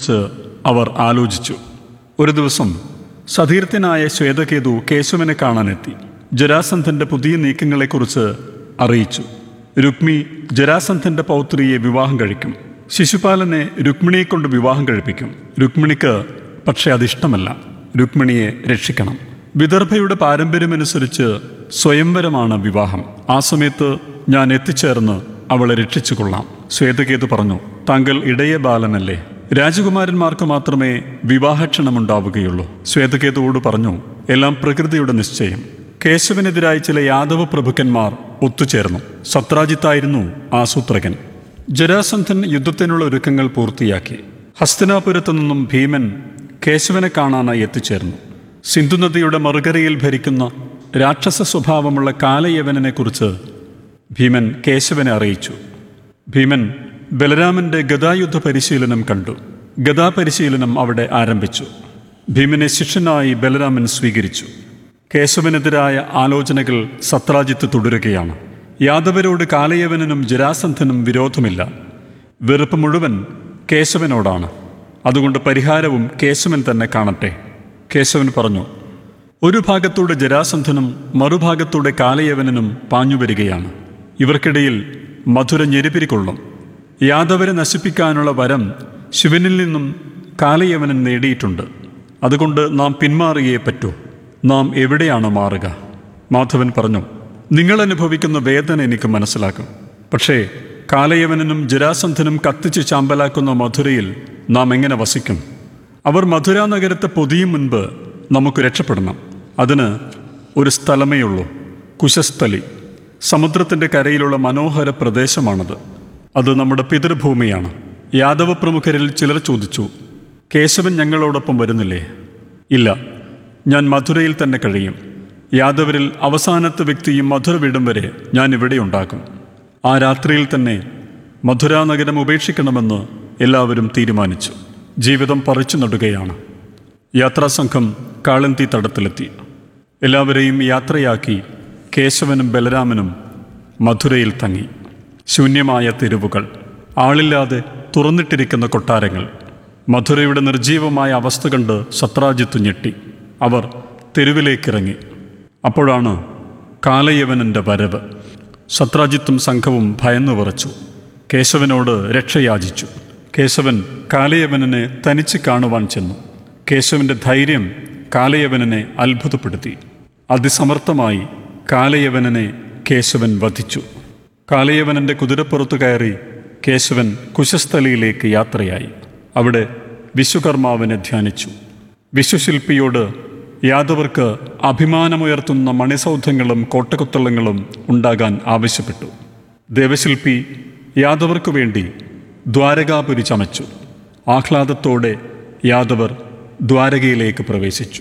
യജ്ഞത്തെക്കുറിച്ച് അവർ ആലോചിച്ചു ഒരു ദിവസം സതീർത്ഥനായ ശ്വേതകേതു കേശവനെ കാണാനെത്തി ജരാസന്ധന്റെ പുതിയ നീക്കങ്ങളെക്കുറിച്ച് അറിയിച്ചു രുക്മി ജരാസന്ധന്റെ പൗത്രിയെ വിവാഹം കഴിക്കും ശിശുപാലനെ രുക്മിണിയെ കൊണ്ട് വിവാഹം കഴിപ്പിക്കും രുക്മിണിക്ക് പക്ഷെ അതിഷ്ടമല്ല രുക്മിണിയെ രക്ഷിക്കണം വിദർഭയുടെ പാരമ്പര്യമനുസരിച്ച് സ്വയംവരമാണ് വിവാഹം ആ സമയത്ത് ഞാൻ എത്തിച്ചേർന്ന് അവളെ രക്ഷിച്ചു കൊള്ളാം ശ്വേതകേതു പറഞ്ഞു താങ്കൾ ഇടയ ബാലനല്ലേ രാജകുമാരന്മാർക്ക് മാത്രമേ വിവാഹക്ഷണമുണ്ടാവുകയുള്ളൂ ശ്വേതകേതുവോട് പറഞ്ഞു എല്ലാം പ്രകൃതിയുടെ നിശ്ചയം കേശവനെതിരായി ചില യാദവ പ്രഭുക്കന്മാർ ഒത്തുചേർന്നു സത്രാജിത്തായിരുന്നു ആസൂത്രകൻ ജരാസന്ധൻ യുദ്ധത്തിനുള്ള ഒരുക്കങ്ങൾ പൂർത്തിയാക്കി ഹസ്തിനാപുരത്തു നിന്നും ഭീമൻ കേശവനെ കാണാനായി എത്തിച്ചേർന്നു സിന്ധുനദിയുടെ മറുകരയിൽ ഭരിക്കുന്ന രാക്ഷസ സ്വഭാവമുള്ള കാലയവനെക്കുറിച്ച് ഭീമൻ കേശവനെ അറിയിച്ചു ഭീമൻ ബലരാമന്റെ ഗദായുദ്ധ പരിശീലനം കണ്ടു ഗദാപരിശീലനം അവിടെ ആരംഭിച്ചു ഭീമനെ ശിഷ്യനായി ബലരാമൻ സ്വീകരിച്ചു കേശവനെതിരായ ആലോചനകൾ സത്രാജിത്ത് തുടരുകയാണ് യാദവരോട് കാലയവനും ജരാസന്ധനും വിരോധമില്ല വെറുപ്പ് മുഴുവൻ കേശവനോടാണ് അതുകൊണ്ട് പരിഹാരവും കേശവൻ തന്നെ കാണട്ടെ കേശവൻ പറഞ്ഞു ഒരു ഭാഗത്തൂടെ ജരാസന്ധനും മറുഭാഗത്തൂടെ കാലയവനും പാഞ്ഞുവരികയാണ് ഇവർക്കിടയിൽ മധുര ഞെരുപിരികൊള്ളും യാദവരെ നശിപ്പിക്കാനുള്ള വരം ശിവനിൽ നിന്നും കാലയവനൻ നേടിയിട്ടുണ്ട് അതുകൊണ്ട് നാം പിന്മാറിയേ പറ്റൂ നാം എവിടെയാണ് മാറുക മാധവൻ പറഞ്ഞു നിങ്ങൾ അനുഭവിക്കുന്ന വേദന എനിക്ക് മനസ്സിലാക്കും പക്ഷേ കാലയവനും ജരാസന്ധനും കത്തിച്ച് ചാമ്പലാക്കുന്ന മധുരയിൽ നാം എങ്ങനെ വസിക്കും അവർ മധുര നഗരത്തെ പൊതിയും മുൻപ് നമുക്ക് രക്ഷപ്പെടണം അതിന് ഒരു സ്ഥലമേ ഉള്ളൂ കുശസ്ഥലി സമുദ്രത്തിൻ്റെ കരയിലുള്ള മനോഹര പ്രദേശമാണത് അത് നമ്മുടെ പിതൃഭൂമിയാണ് യാദവ പ്രമുഖരിൽ ചിലർ ചോദിച്ചു കേശവൻ ഞങ്ങളോടൊപ്പം വരുന്നില്ലേ ഇല്ല ഞാൻ മധുരയിൽ തന്നെ കഴിയും യാദവരിൽ അവസാനത്തെ വ്യക്തിയും മധുര വിടും വരെ ഞാൻ ഇവിടെ ഉണ്ടാകും ആ രാത്രിയിൽ തന്നെ മധുരാ നഗരം ഉപേക്ഷിക്കണമെന്ന് എല്ലാവരും തീരുമാനിച്ചു ജീവിതം പറിച്ചു നടുകയാണ് യാത്രാസംഘം കാളന്തി തടത്തിലെത്തി എല്ലാവരെയും യാത്രയാക്കി കേശവനും ബലരാമനും മധുരയിൽ തങ്ങി ശൂന്യമായ തെരുവുകൾ ആളില്ലാതെ തുറന്നിട്ടിരിക്കുന്ന കൊട്ടാരങ്ങൾ മധുരയുടെ നിർജീവമായ അവസ്ഥ കണ്ട് സത്രാജിത്ത് ഞെട്ടി അവർ തെരുവിലേക്കിറങ്ങി അപ്പോഴാണ് കാലയവനൻ്റെ വരവ് സത്രാജിത്തും സംഘവും ഭയന്നു വിറച്ചു കേശവനോട് രക്ഷയാചിച്ചു കേശവൻ കാലയവനെ തനിച്ച് കാണുവാൻ ചെന്നു കേശവന്റെ ധൈര്യം കാലയവനെ അത്ഭുതപ്പെടുത്തി അതിസമർത്ഥമായി കാലയവനെ കേശവൻ വധിച്ചു കാലയവനന്റെ കുതിരപ്പുറത്തു കയറി കേശവൻ കുശസ്ഥലിയിലേക്ക് യാത്രയായി അവിടെ വിശ്വകർമാവിനെ ധ്യാനിച്ചു വിശ്വശില്പിയോട് യാദവർക്ക് അഭിമാനമുയർത്തുന്ന മണിസൗധങ്ങളും കോട്ടകൊത്തളങ്ങളും ഉണ്ടാകാൻ ആവശ്യപ്പെട്ടു ദേവശില്പി യാദവർക്ക് വേണ്ടി ദ്വാരകാപുരി ചമച്ചു ആഹ്ലാദത്തോടെ യാദവർ ദ്വാരകയിലേക്ക് പ്രവേശിച്ചു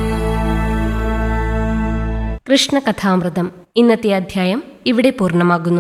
കൃഷ്ണകഥാമൃതം ഇന്നത്തെ അധ്യായം ഇവിടെ പൂർണ്ണമാകുന്നു